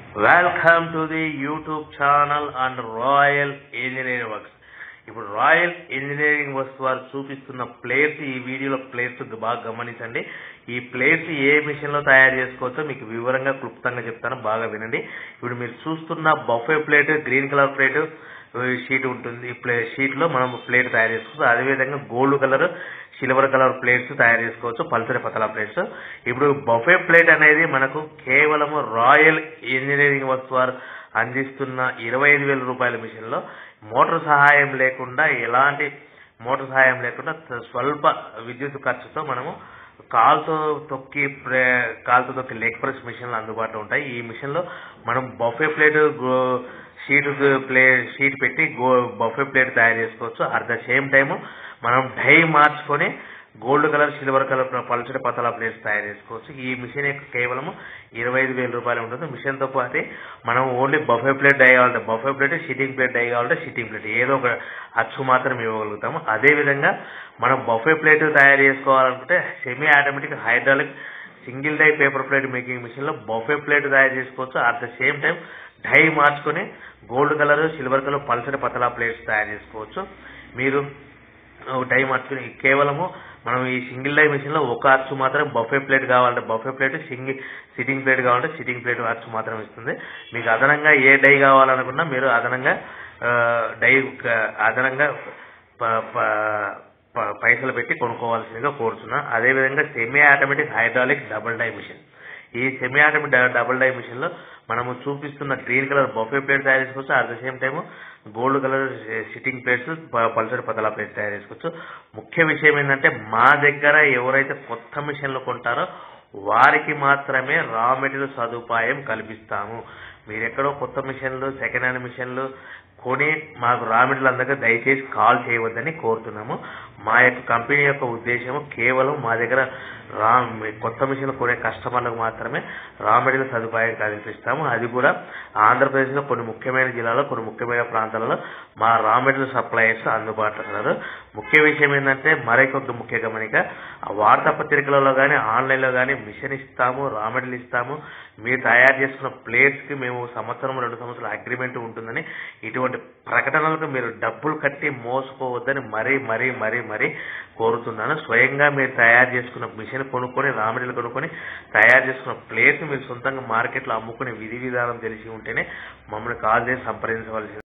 welcome to the YouTube channel and royal engineering works ఇప్పుడు royal engineering works వారు చూపిస్తున్న plates ఈ వీడియోలో ప్లేట్స్ బాగా గమనించండి ఈ ప్లేట్స్ ఏ మిషన్ లో తయారు చేసుకోవచ్చో మీకు వివరంగా క్లుప్తంగా చెప్తాను బాగా వినండి ఇప్పుడు మీరు చూస్తున్న buffet plate green colour plate sheet ఉంటుంది ఈ ప్లే షీట్ లో మనం ప్లేట్ తయారు చేసుకోవచ్చు అదేవిధంగా gold colour silver colour plates తయారు చేసుకోవచ్చు పల్సరి పతల ప్లేట్స్ ఇప్పుడు బఫే ప్లేట్ అనేది మనకు కేవలం రాయల్ ఇంజనీరింగ్ వర్క్స్ వారు అందిస్తున్న ఇరవై ఐదు వేల రూపాయల మిషన్ లో మోటార్ సహాయం లేకుండా ఎలాంటి మోటార్ సహాయం లేకుండా త- స్వల్ప విద్యుత్ ఖర్చుతో మనము కాల్తో తొక్కి ప్రే- కాల్తో తొక్కి లెగ్ ప్రెస్ మిషన్లు అందుబాటులో ఉంటాయి ఈ మిషన్ లో మనం బఫే ప్లేట్ షీట్ ప్లే షీట్ పెట్టి గో బఫే ప్లేట్ తయారు చేసుకోవచ్చు అట్ ద సేమ్ టైం మనం డై మార్చుకొని గోల్డ్ కలర్ సిల్వర్ కలర్ పల్చడి పతల ప్లేట్స్ తయారు చేసుకోవచ్చు ఈ మిషన్ యొక్క కేవలం ఇరవై ఐదు వేల రూపాయలు ఉంటుంది మిషన్ తో పాటు మనం ఓన్లీ బఫే ప్లేట్ డై కావాలంటే buffet plate sitting plate die కావాలంటే సిట్టింగ్ ప్లేట్ ఏదో ఒక అచ్చు మాత్రం ఇవ్వగలుగుతాము అదే విధంగా మనం బఫే ప్లేట్ తయారు చేసుకోవాలనుకుంటే semi automatic hydraulic single die paper plate making machine లో బఫే ప్లేట్ తయారు చేసుకోవచ్చు at the same time die మార్చుకొని గోల్డ్ కలర్ సిల్వర్ కలర్ పల్సటి పతలా ప్లేట్స్ తయారు చేసుకోవచ్చు మీరు ఒక డై మార్చుకుని కేవలము మనం ఈ సింగిల్ డై మిషన్ లో ఒక అచ్చు మాత్రం బఫే ప్లేట్ కావాలంటే buffet plate single sitting plate కావాలంటే సిట్టింగ్ ప్లేట్ అచ్చు మాత్రం ఇస్తుంది మీకు అదనంగా ఏ డై కావాలనుకున్నా మీరు అదనంగా ఆ, డై క- అదనంగా ప- ప- ప- పైసలు పెట్టి కొనుక్కోవాల్సిందిగా కోరుతున్నా అదేవిధంగా semi automatic hydraulic double die machine ఈ semi automatic double die machine లో మనము చూపిస్తున్న గ్రీన్ కలర్ బఫే ప్లేట్ తయారు చేసుకోవచ్చు at the same time gold colour sitting plates పల్సర్ పతలా ప్లేట్ తయారు చేసుకోవచ్చు ముఖ్య విషయం ఏంటంటే మా దగ్గర ఎవరైతే కొత్త మిషన్లు కొంటారో వారికి మాత్రమే రా మెటీరియల్ సదుపాయం కల్పిస్తాము మీరు ఎక్కడో కొత్త మిషన్లు సెకండ్ హ్యాండ్ మిషన్లు కొని మాకు రా మెటీరియల్ అందక దయచేసి కాల్ చేయవద్దని కోరుతున్నాము మా యొక్క కంపెనీ యొక్క ఉద్దేశము కేవలం మా దగ్గర రా కొత్త మిషన్లు కొనే కస్టమర్లకు మాత్రమే రా మెటీరియల్ సదుపాయం కల్పిస్తాము అది కూడా ఆంధ్రప్రదేశ్లో కొన్ని ముఖ్యమైన జిల్లాలో కొన్ని ముఖ్యమైన ప్రాంతాలలో మా రా మెటీరియల్ సప్లయర్స్ అందుబాటులో ఉన్నారు ముఖ్య విషయం ఏంటంటే మరొక ముఖ్య గమనిక ఆ వార్తాపత్రికలలో కానీ ఆన్లైన్లో కానీ మిషన్ ఇస్తాము రా మెటీరియల్ ఇస్తాము మీరు తయారు చేసుకున్న ప్లేట్స్ కి మేము సంవత్సరం రెండు సంవత్సరాల అగ్రిమెంట్ ఉంటుందని ఇటువంటి ప్రకటనలకు మీరు డబ్బులు కట్టి మోసపోవద్దని మరీ మరీ మరీ మరీ కోరుతున్నాను స్వయంగా మీరు తయారు చేసుకున్న మిషన్ కొనుక్కొని రా మెటీరియల్ కొనుక్కొని తయారు చేసుకున్న ప్లేట్స్ మీరు సొంతంగా మార్కెట్లో అమ్ముకునే విధి విధానం తెలిసి ఉంటేనే మమ్మల్ని కాల్ చేసి సంప్రదించవలసింది